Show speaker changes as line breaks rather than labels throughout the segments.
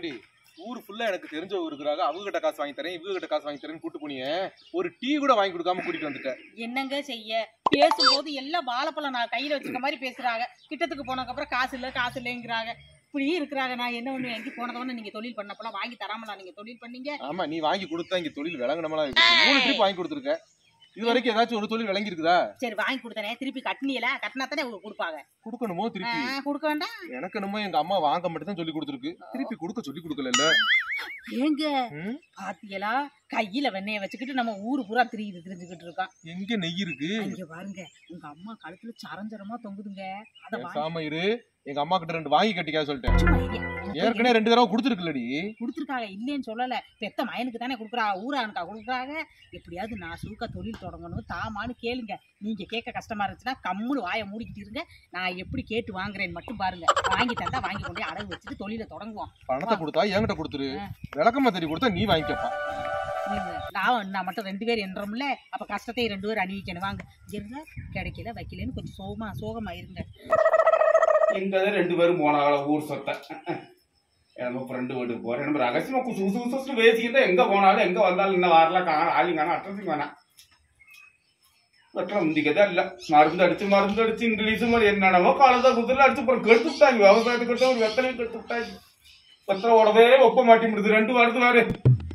ஏண்டி, ஊர் ஃபுல்லா எனக்கு தெரிஞ்சவங்க இருக்கிறாங்க அவங்க கிட்ட காசு வாங்கி தரேன் இவங்க கிட்ட காசு வாங்கி தரேன்னு கூட்டு போனியே ஒரு டீ கூட வாங்கி கொடுக்காம கூட்டிட்டு வந்துட்டேன்
என்னங்க செய்ய பேசும்போது எல்லாம் வாழைப்பழம் நான் கையில வச்சிருக்க மாதிரி பேசுறாங்க கிட்டத்துக்கு போனதுக்கு அப்புறம் காசு இல்ல காசு இல்லைங்கிறாங்க இப்படி இருக்கிறாங்க நான் என்ன ஒண்ணு எங்க போனதவன நீங்க தொழில் பண்ணப்பலாம் வாங்கி தராமலா நீங்க தொழில் பண்ணீங்க
ஆமா நீ வாங்கி கொடுத்தா இங்க தொழில் விளங்கணுமா மூணு ட்ரிப் வாங்கி கொடுத்துருக்க இது வரைக்கும் ஏதாச்சும் ஒரு தொழில் விளங்கி இருக்குதா
சரி வாங்கி கொடுத்தனே திருப்பி கட்டினியல கட்டினா தானே அவங்க கொடுப்பாங்க
கொடுக்கணுமோ திருப்பி
ஆ, கொடுக்க வேண்டாம்
எனக்கு என்னமோ எங்க அம்மா வாங்க மட்டும் தான் சொல்லி கொடுத்துருக்கு திருப்பி கொடுக்க சொல்லி கொடுக்கல
ஏங்க பாத்தியலா கையில வெண்ணெய வச்சுக்கிட்டு நம்ம ஊரு பூரா திரியுது திரிஞ்சுக்கிட்டு இருக்கோம்
எங்க நெய் இருக்கு
இங்க பாருங்க உங்க அம்மா கழுத்துல சரஞ்சரமா தொங்குதுங்க அத வாங்கி
சாம இரு எங்க அம்மா கிட்ட ரெண்டு வாங்கி கட்டிக்க சொல்லிட்டேன்
சும்மா இரு.
ஏற்கனவே ரெண்டு தடவை கொடுத்துருக்குல்லடி
கொடுத்துருக்காங்க இல்லைன்னு சொல்லல பெத்த மயனுக்கு தானே கொடுக்குறாங்க ஊரானுக்கா கொடுக்குறாங்க எப்படியாவது நான் சூக்கா தொழில் தொடங்கணும் தாமான்னு கேளுங்க நீங்க கேட்க கஷ்டமா இருந்துச்சுன்னா கம்முன்னு வாயை மூடிக்கிட்டு இருங்க நான் எப்படி கேட்டு வாங்குறேன்னு மட்டும் பாருங்க வாங்கி தந்தா வாங்கி கொண்டு போய் அடகு வச்சுட்டு தொழிலை தொடங்குவோம்
பணத்தை கொடுத்தா என்கிட்ட கொடுத்துரு விளக்கமா தெரி கொடுத்தா நீ வாங்கிக்கப்பா
நீங்க நான் நான் மட்டும் ரெண்டு பேர் என்றோம்ல அப்ப கஷ்டத்தை ரெண்டு பேரும் அணிவிக்கணும் வாங்க இருங்க கிடைக்கல வைக்கலன்னு கொஞ்சம் சோகமா சோகமா இருங்க
எங்கதான் ரெண்டு பேரும் போனாங்கள ஊர் சொத்தை நம்ம ஃப்ரெண்டு வீட்டுக்கு போறேன் நம்ம ரகசியமா குசு குசு குசு பேசிக்கிட்டு எங்க போனாலும் எங்க வந்தாலும் இன்னும் வரல காண ஆளுங்க காண அட்ரஸும் வேணாம் வெட்டலாம் முந்திக்கதான் இல்ல மருந்து அடிச்சு மருந்து அடிச்சு இங்கிலீஷ் மாதிரி என்னென்னமோ காலத்தா குதிரை அடிச்சு அப்புறம் கெடுத்து விட்டாங்க விவசாயத்துக்கு எடுத்தா ஒரு வெத்தனையும் கெடுத்து விட்டாங்க வெத்தனை ஓடவே ஒப்ப மாட்டி முடியுது ரெண்டு வருது வேறு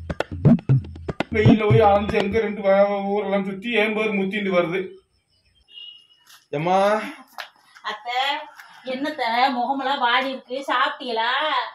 வெயில போய் அலைஞ்சு எங்க ரெண்டு வ- ஊரெல்லாம் சுத்தி ஏன் பேர் முத்திட்டு வருது
ஏம்மா
அத்தை என்னத்த முகமெல்லாம் வாடி இருக்கு சாப்பிட்டீங்களா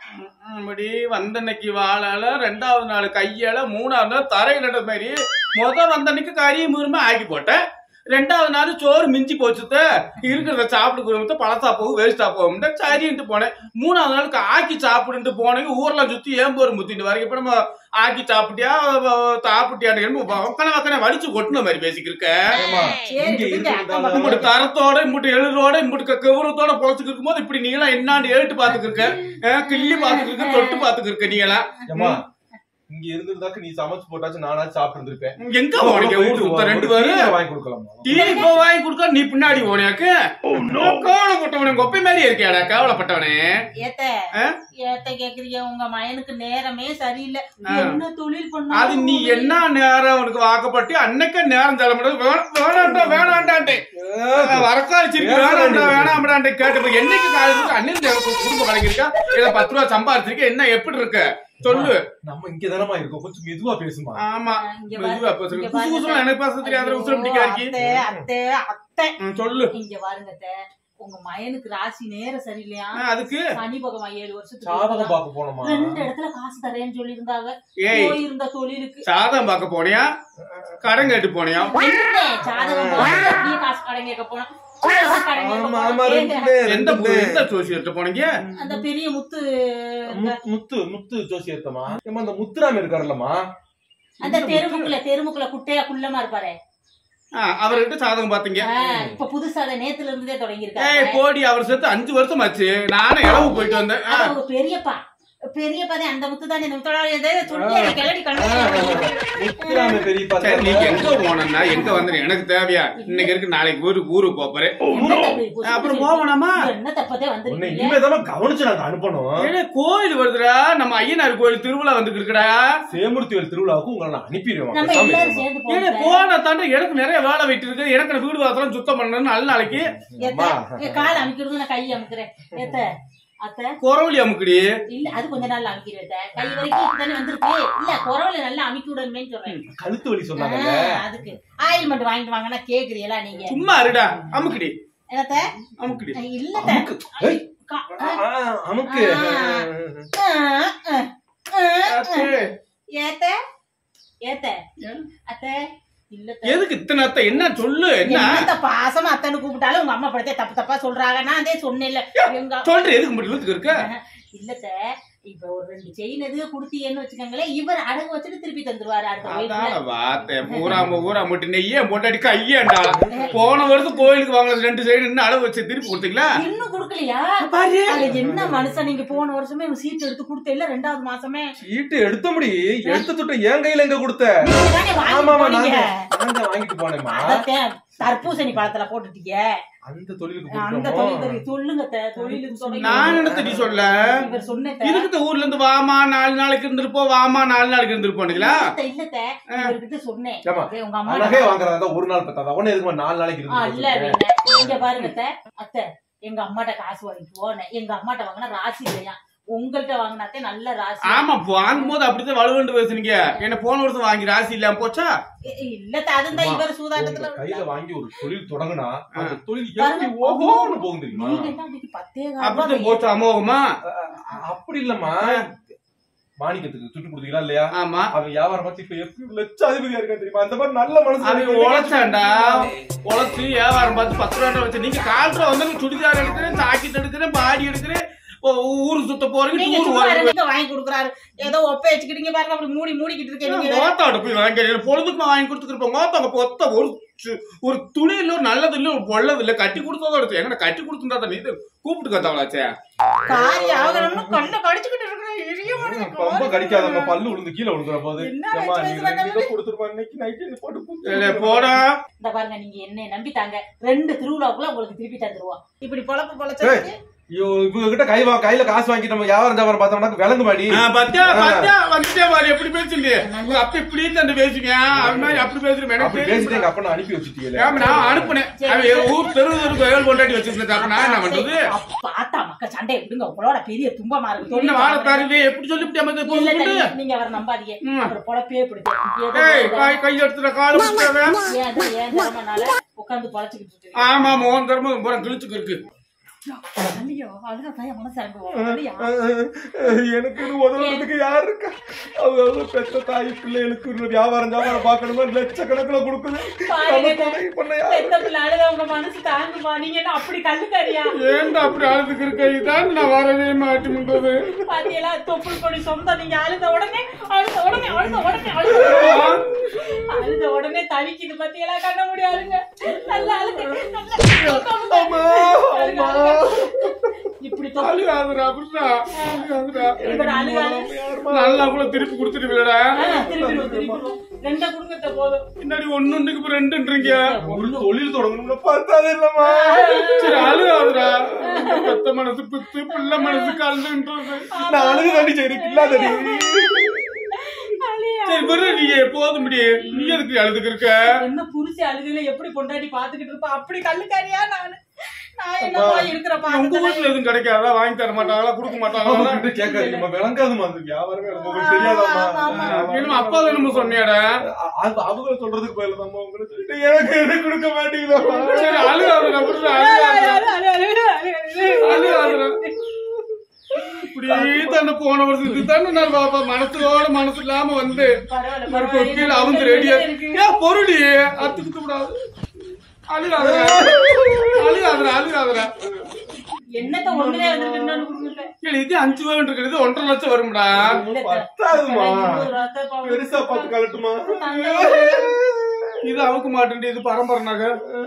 அப்படி வந்த அன்னைக்கு வாழால ரெண்டாவது நாள் கையால மூணாவது நாள் தரையில் நட மாதிரி முத வந்த அன்னைக்கு கறியும் முருமே ஆக்கி போட்டேன் ரெண்டாவது நாள் சோறு மிஞ்சி போச்சுத்த இருக்கிறத சாப்பிட்டு குடும்பத்தை பழசா போகும் வேஸ்டா போகும் சரின்ட்டு போனேன் மூணாவது நாளுக்கு ஆக்கி சாப்பிடுன்ட்டு போனேங்க ஊர்லாம் சுத்தி ஏம்போர் முத்திட்டு வரைக்கும் இப்ப நம்ம ஆக்கி சாப்பிட்டியா சாப்பிட்டியான்னு வக்கன வக்கன வலிச்சு கொட்டின மாதிரி பேசிக்கிருக்க
சரி
இங்க
விடுங்க,
இருக்கிறதால-
அக்கம் பக்கம்
இம்புட்டு தரத்தோட இம்புட்டு எழுதோட இம்புட்டு கெவுரத்தோட பொழைச்சுக்கு இருக்கும்போது இப்படி நீங்களாம் என்னான்னு ஏட்டு பாத்துக்கிருக்க அஹ் கிள்ளி பாத்துக்கிருக்க தொட்டு பாத்துக்கிருக்க நீங்களாம்
ஏம்மா இங்க இருந்திருந்தாக்க நீ சமைச்சு போட்டாச்சு நானாச்சும் சாப்பிட்டு இருந்திருப்பேன்
எங்க போனீங்க ஊர் சுத்த ரெண்டு பேரும்
வாங்கி கொடுக்கலாமா
டீ இப்போ வாங்கி கொடுக்க நீ பின்னாடி போனியாக்கு கவலைப்பட்டவனே கொப்பை மாதிரி இருக்கியாடா கவலைப்பட்டவனே
ஏத்த
ஆ?
ஏத்த கேக்குறீங்க உங்க மயனுக்கு நேரமே சரியில்லை
ஆ.
என்ன தொழில் பண்ணா
அது நீ என்ன நேரம் உனக்கு வாக்கப்பட்டு அன்னைக்கே நேரம் தள்ள முடியாது வேணாண்டா வேணாண்டான்ட்டு வரக்காலிச்சிருக்கு வேணாண்டா வேணாம்டான்ட்டு கேட்டு இப்ப என்னைக்கு காலேஜ் அன்னைக்கு எனக்கு குடும்ப கலங்கிருக்கா இல்ல பத்து ரூபா சம்பாதிச்சிருக்க என்ன எப்படி இருக்க சொல்லு
நம்ம இங்க தானமா இருக்கோம் கொஞ்சம் மெதுவா பேசுமா
ஆமா
இங்க
மெதுவா
பாருங்க,
பேசுங்க
இங்க
குசு
பாருங்க.
குசுலாம் எனக்கு பேச தெரியாத உசுரம்
ஐயோ,
பிடிக்காது
அத்தை, அத்தை, அத்தை.
ம், சொல்லு
இங்க பாருங்க அத்தை. உங்க மயனுக்கு ராசி நேரம் சரியில்லையா
ஆ, அதுக்கு
சனி பகவான் ஏழு வருஷத்துக்கு
சாதகம்
முன்னாடி
பார்க்க போனோமா
ரெண்டு இடத்துல காசு தரேன்னு சொல்லி இருந்தாங்க
ஏய்
போயிருந்த தொழிலுக்கு
சாதம் பார்க்க போனியா கடன் கேட்டு போனியா
என்ன சாதகம் பார்த்து அப்படியே காசு கடன் கேட்க போனோம் கடன் கேட்க
ஆமா ஆமா
போனோம்.
ரெண்டு
ஏங்க,
பேர்,
எந்த
ரெண்டு
பு-
பேர்.
எந்த ஜோசியர்கிட்ட போனீங்க
அந்த பெரிய முத்து
மு- முத்து முத்து ஜோசி ஏத்தமா ஏம்மா அந்த முத்துராம இருக்காருல்லம்மா
அந்த தெருமுக்குல தெருமுக்குல குட்டையா குள்ளமா இருப்பாரு
ஆ, அவர்கிட்ட சாதகம் பாத்தீங்க
ஆ, இப்ப புதுசா அதை நேத்துல இருந்தே தொடங்கி
ஏய்
இருக்காரு
போடி அவர் சேர்த்து அஞ்சு வருஷம் ஆச்சு நானே இளவு போயிட்டு வந்தேன் ஆ,
அவங்க பெரியப்பா பெரியப்பா தான் அந்த முத்து தானே இந்த முத்தோட எதை சொல்லி அதை கிளடி கண்டு
முத்துராம பெரியப்பா
சரி நீங்க எங்க போனோம்னா எங்க வந்து எனக்கு தேவையா இன்னைக்கு இருக்கு நாளைக்கு ஊருக்கு ஊருக்கு போறேன் அப்புறம் போகணுமா
என்ன தப்பதே
உன்னை
வந்துருக்கீங்க
இனிமேதான் கவனிச்சு நாங்க அனுப்பணும்
ஏடே, கோயில் வருதுடா நம்ம ஐயனார் கோயில் திருவிழா வந்துட்டு இருக்குடா
சேமூர்த்திவேல் திருவிழாவுக்கு உங்களை நான் அனுப்பிடுவேன்
நம்ம
பேசாம
எல்லாரும்
இருமா.
சேர்ந்து
ஏடே,
போவோம்
போன தாண்டி எனக்கு நிறைய வேலை வெயிட்டு இருக்கு எனக்கு நான் வீடு வாசலாம் சுத்தம் பண்ணணும் நல்ல நாளைக்கு
அம்மா.
கால் அமைக்கிறது நான் கை அமைக்கிறேன் ஏத்த அத்த
குறவழி அமுக்குடி
இல்ல அது கொஞ்ச நாள் அமைக்கிறேன் அத்தை. கை வரைக்கும் தானே வந்திருக்கு இல்ல குறவல நல்லா அமைக்கி விடணுமே சொல்றேன்
கழுத்து வலி சொன்னாங்கல்ல
ஆ, அதுக்கு ஆயில்மெண்ட் வாங்கிட்டு வாங்கன்னா கேக்குறீங்களா நீங்க
சும்மா இருடா அமுக்குடி
என்னத்த
அமுக்குடி
இல்ல
அமுக்கு. ஏய்.
கா-
ஆ, ஆ, அமுக்கு
ஆ, ஆ, ஆ,
அத்தே,
ஏத்த ஏத்த அத்த இல்ல
எதுக்கு இத்தனை அத்தை என்ன சொல்லு என்ன
என்னத்த பாசமா அத்தனை கூப்பிட்டாலும் உங்க அம்மா படத்தை தப்பு தப்பா சொல்றாங்க நான் அதே சொன்னேன்ல எங்க
சொல்ற எதுக்கு மட்டும் இழுத்துக்கு இருக்க
இல்லத்த இப்ப ஒரு ரெண்டு செயின் எதுவும் கொடுத்தீங்கன்னு வச்சுக்கோங்களேன் இவர் அடகு வச்சுட்டு திருப்பி தந்துருவாரு அடுத்த
அதான
வயசுல
வார்த்தை பூரா ஊரா மட்டும் நெய்யே பொண்டாடி கையேண்டா போன வருஷம் கோயிலுக்கு வாங்கினது ரெண்டு சைடு இன்னும் அளவு வச்சு திருப்பி கொடுத்தீங்களா
இன்னும் கொடுக்கலையா
பாரு
அது என்ன மனுஷன் நீங்க போன வருஷமே உங்க சீட் எடுத்து கொடுத்த இல்ல ரெண்டாவது மாசமே
சீட்டு எடுத்த முடி எடுத்து துட்டு என் கையில எங்க கொடுத்த
நீங்க தானே
ஆமா
வாங்கிட்டு
ஆமா
போனீங்க
நான் தான் வாங்கிட்டு போனேம்மா
அதத்தான் தர்பூசணி பழத்துல போட்டுட்டீங்க
அந்த தொழிலுக்கு
அந்த
போட்டுட்டோமோ?
தொழில் தெரியும் சொல்லுங்க அத்தை, தொழிலுக்கு சொல்லுங்க.
நான் என்ன தடி சொல்ல
இவர் சொன்னத
இதுக்கு ஊர்ல இருந்து வாமா நாலு நாளைக்கு இருந்திருப்போம் வாமா நாலு நாளைக்கு இருந்திருப்போங்களா
இல்லத்த, இல்லத்த, இவர்கிட்ட சொன்னேன்
ஏம்மா,
அதே உங்க அம்மா
நகை வாங்குறதா இருந்தா ஒரு நாள் பத்தாதா உடனே எதுக்கு நாலு நாளைக்கு
ஆ,
இருந்து
இல்ல இல்ல இங்க பாருங்க அத்தை, அத்தை எங்க அம்மாட்ட காசு வாங்கிக்குவோம் எங்க அம்மாட்ட வாங்கினா ராசி இல்லையா உங்கள்ட்ட வாங்கினாத்தே நல்ல ராசி
ஆமா வாங்கும் போது அப்படித்தான் வலுவண்டு பேசுனீங்க என்ன போன வருஷம் வாங்கி ராசி இல்லாம போச்சா
இ- இல்லத்த அதுதான் இவர் சூதாட்டத்துல
கையில வாங்கி ஒரு தொழில் தொடங்குனா அந்த
ஆ.
தொழில் எப்படி
பாருங்க.
ஓஹோன்னு போகும் தெரியுமா
நீங்க தான் அன்னைக்கு பத்தே கால்
அப்படித்தான்
ரூபாய்
போச்சு அமோகமா
அ- அப்படி இல்லம்மா மாணிக்கத்துக்கு துட்டு கொடுத்தீங்களா இல்லையா
ஆமா
அவன் வியாபாரம் பார்த்து இப்ப எப்படி லட்சாதிபதியா இருக்கான் தெரியுமா அந்த மாதிரி நல்ல மனசு
அவன் உழைச்சாண்டா உழைச்சு வியாபாரம் பார்த்து பத்து ரூபா வச்சு நீங்க கால் ரூபா வந்து சுடிதார் எடுக்கிறேன் ஜாக்கெட் எடுக்கிறேன் பாடி எடுக்கிறேன் ஊ- ஊரு சுத்த போறீங்க
நீங்க
டூர்
சும்மா
போறீங்க
இருங்க வாங்கி கொடுக்குறாரு ஏதோ ஒப்ப வச்சுக்கிட்டீங்க பாருங்க அப்படி மூடி மூடிக்கிட்டு இருக்கேன் நீங்க வேற.
மோத்தாவோட போய் வாங்கி பொழுதுக்குமா வாங்கி கொடுத்துருப்போம் மோத்தாங்க பொத்த ஒரு சு- ஒரு துணி இல்ல ஒரு நல்லது இல்ல ஒரு பொல்லது இல்ல கட்டி கொடுத்ததோட எடுத்து எங்க கட்டி கொடுத்துருந்தா தானே இது கூப்பிட்டு கத்தாவளாச்சே
காரி ஆகணும்னு கண்ணை கடிச்சுக்கிட்டு இருக்கிறேன் எரிய
ரொம்ப கடிக்காதவங்க பல்லு விழுந்து கீழே விழுந்துற போது
என்ன
ஏம்மா,
வச்சு
நீ
பேசுறாங்க?
ரெண்டு இதை கொடுத்துருமா இன்னைக்கு நைட்டு நீ போட்டு
இல்ல,
குத்து.
போடா
இந்த பாருங்க நீங்க என்னை நம்பி தாங்க ரெண்டு திருவிழாவுக்குள்ள உங்களுக்கு திருப்பி தந்துருவோம் இப்படி பொழப்பு பொழைச்சு
ஐயோ இவங்க கிட்ட கை வா கையில காசு வாங்கிட்டு நம்ம வியாபாரம் வியாபாரம் பார்த்தோம்னா விளங்கு மாடி
ஆ, பாத்தியா பாத்தியா வந்துட்டே பாரு எப்படி பேசுறீங்க உங்க அப்பா இப்படி தந்து பேசுவியா அவன் மாதிரி அப்படி பேசுறேன் எனக்கு
அப்படி
தெரியும்.
பேசிட்டு எங்க அப்பா அனுப்பி வச்சுட்டீங்களே
ஆமா, நான் அனுப்புனேன் அவன் என் ஊர் தெரு தெருக்கு ஏழு கொண்டாடி வச்சிருந்தேன் அப்ப நான் என்ன பண்றது
பார்த்தா மக்க சண்டையை விடுங்க உங்களோட பெரிய துன்பமா இருக்கு
சொன்ன வாழ தருவே எப்படி சொல்லிவிட்டே
இல்ல, இல்ல,
போது
நீங்க- நீங்க அவரை நம்பாதீங்க
ம்.
அவர் பொழப்பே பிடிக்கும்
ஏய் கை கை எடுத்துற கால முட்டவன்
ஏன் ஏன் திறமைனால உட்காந்து பொழைச்சுக்கிட்டு இருக்கு
ஆமா மோகன் தர்ம பூரா கிழிச்சுக்கு இருக்கு
ஐயோ அழுகாதான் என் மனசு இறங்குவோம் ஐயா.
எனக்கு உதவுறதுக்கு யார் இருக்கா அவங்க அவங்க பெத்த தாய் பிள்ளைகளுக்கு ஒரு வியாபாரம் வியாபாரம் பார்க்கணுமா லட்சக்கணக்குல கொடுக்குது
பாருங்க,
நமக்கு உதவி பண்ண யார்
பெத்த பிள்ளை அழுத உங்க மனசு தாங்குமா நீங்க என்ன அப்படி கல்லுக்காரியா
ஏன்டா அப்படி அழுதுக்கு இருக்க இதான் நான் வரவே மாட்டேன்றது
பாத்தியலா தொப்புள் கொடி சொந்தம் நீங்க அழுத உடனே அழுத உடனே அழுத உடனே அழுத அழுத உடனே தவிக்குது பாத்தியலா கண்ண முடியாதுங்க நல்லா அழுங்க நல்லா அழுங்க, அழுங்க. இப்படி தொப்புள்
அழுகாதுடா அப்படின்னா அழுகாதுடா
இப்ப நான் அழுகாது
நல்லா கூட திருப்பி கொடுத்துருவீடா
திருப்பிடுவோம் திருப்பிடுவோம் ரெண்ட குடும்பத்தை போதும்
பின்னாடி ஒண்ணுக்கு இப்ப ரெண்டுன்றீங்க
ஒரு தொழில் தொடங்கணும்னு பார்த்தாது இல்லம்மா
சரி அழுகாதுடா பெத்த மனசு பித்து பிள்ளை மனசு கல்லுன்றது
நான் அழுகு தண்டி சரி இல்லாதடி
அழியா.
சரி பிறகு நீ போதும் முடி நீ எதுக்கு அழுதுக்கு இருக்க
என்ன புருஷ அழுகையில எப்படி கொண்டாடி பாத்துக்கிட்டு இருப்பா அப்படி கல்லுக்காரியா நானு நான் என்னப்பா இருக்கிறப்பா
உங்க வீட்டுல எதுவும் கிடைக்காதா வாங்கி தர மாட்டாங்களா கொடுக்க மாட்டாங்களா
அவங்க கிட்ட கேட்காதீங்கம்மா விளங்காதுமா அந்த வியாபாரமே எனக்கு உங்களுக்கு தெரியாதாம்மா
ஆமா, ஆமா.
என்னமோ அப்பா தானே சொன்னியாடா
அ- அது அவங்க சொல்றதுக்கு பதில் நம்ம உங்களுக்கு எனக்கு எது கொடுக்க மாட்டீங்களா
சரி அழுகாதுடா விடுடா அழுகாதுடா அழுகாதுடா இப்படி தானே போன வருஷத்துக்கு தானே நான் பாப்பா மனசோட மனசு இல்லாம வந்து
பரவாயில்ல,
மறுப்பு
பரவாயில்ல.
கீழே அவங்க ரெடியா ஏன் பொருளி அத்துக்கிட்டு கூடாது அழுகாதுடா அழுகாதுடா அழுகாதுடா
என்னத்த ஒண்ணுலே வந்துருக்கு இன்னொன்னு கொடுக்கல.
இல்ல இது அஞ்சு ரூபா இருக்கிறது ஒன்றரை லட்சம் வரும்டா
பத்தாதுமா
இருபது ரூபா தான் பாவம்.
பெருசா பார்த்து கலட்டுமா
இது அவுக்க மாட்டேன் இது பரம்பரை நகை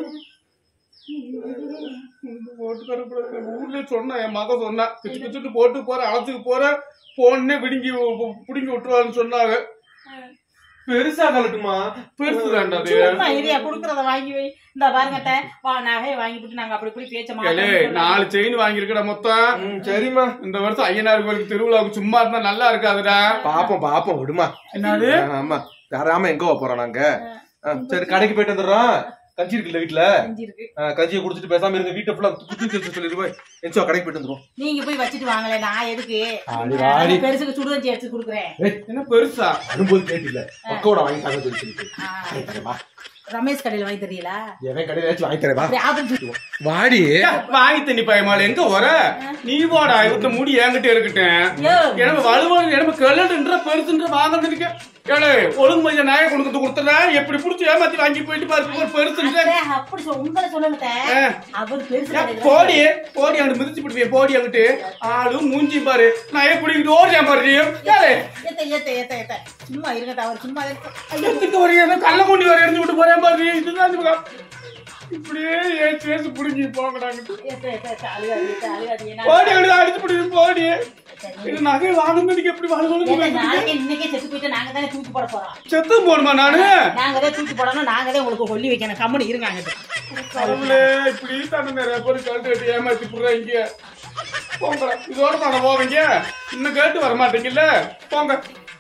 போட்டு தரக்கூடாது. ஊர்லயே சொன்னா என் மகன் சொன்னா கிச்சு கிச்சுட்டு போட்டு போற அளத்துக்கு போற போனே பிடுங்கி பிடுங்கி விட்டுருவான்னு சொன்னாங்க
பெருசா கலட்டுமா
பெருசு வேண்டாம் அது
சும்மா இரியா குடுக்கறத வாங்கி வை இந்த பாருங்க அத்தை, வா நகையை வாங்கி போட்டு நாங்க அப்படி இப்படி பேச்ச
ஏலே,
மாட்டோம்
நாலு செயின் வாங்கியிருக்கடா மொத்தம்
ம், சரிம்மா
இந்த வருஷம் ஐயனார் கோயிலுக்கு திருவிழாவுக்கு சும்மா இருந்தா நல்லா இருக்காதுடா
பாப்போம் பாப்போம் விடுமா
என்னது
ஆமா தராம எங்க போக போறோம் நாங்க ஆ, சரி கடைக்கு போயிட்டு வந்துடுறோம் கஞ்சி இருக்குல்ல வீட்டுல
செஞ்சு இருக்கு
ஆ, கஞ்சியை குடிச்சிட்டு பேசாம இருங்க வீட்டை ஃபுல்லா குத்தி வச்சு சொல்லிட்டு போய் என்சோ கடைக்கு போயிட்டு வந்துருவோம்
நீங்க போய் வச்சுட்டு வாங்களே நான் எதுக்கு
ஆடி வாடி.
நான் பெருசுக்கு சுடுதஞ்சி எடுத்து குடுக்குறேன்
என்ன பெருசா
வரும்போது கேட்டில பக்கோட வாங்கி தாங்க சொல்லி
ஆ, ரமேஷ் கடையில வாங்கி தெரியல
எவன் கடையில வச்சு வாங்கி தரேன் வா
ஆபத்து
வாடி
வாங்கி தண்ணி பயமால எங்க வர நீ போடா இவத்த முடி என்கிட்ட இருக்கட்டும்
யோ,
எனக்கு வலுவான எனக்கு கிளடுன்ற பெருசுன்ற வாங்கினதுக்கு ஏழே ஒழுங்கு மதிய நாய கொண்டு கொடுத்துறா எப்படி புடிச்சு ஏமாத்தி வாங்கி போயிட்டு பாரு ஒரு பெருசுன்ற
அத்தை, அப்படி சொல் உங்களை சொல்லல
ஆ.
அவர் பெருசு
ஏன்
கடையில
போடி போடி அங்கிட்டு மிதிச்சு விடுவிய போடி அங்கிட்டு ஆளு மூஞ்சி பாரு நான் எப்படி ஓடியா பாரு ஏலே
ஏத்த ஏத்த ஏத்த ஏத்த சும்மா இருங்கடா அவர் சும்மா இருக்க ஐயோ
எத்துக்கு வரீங்க கள்ள கொண்டி வர எரிஞ்சு விட்டு போறேன் பாரு இதுதான் இந்த பக்கம். இப்படியே ஏச்சு ஏச்சு புடுங்கி போங்கடாங்க
ஏத்த, ஏத்த, ஏத்த, அழுகாதீங்க, ஏத்த, அழுகாதீங்க. நான்
போடி அழுது அடிச்சு புடுங்கி போடி இது நகை வாங்கணும் நீங்க எப்படி
ஏத்த,
வாங்கணும்
நாளைக்கே இன்னைக்கே செத்து போயிட்டு நாங்க தானே தூக்கி போட போறோம்
செத்து போடுமா நானு
நாங்க தான் தூக்கி போடணும் நாங்க தான் உங்களுக்கு கொல்லி வைக்கணும் கம்முனு இருங்க அங்கிட்டு
கடவுளே இப்படி தானே நிறைய பேர் கழுத்து கட்டி ஏமாத்தி போடுறாங்க போங்க இதோட தானே போவீங்க இன்னும் கேட்டு வர மாட்டீங்கல்ல போங்க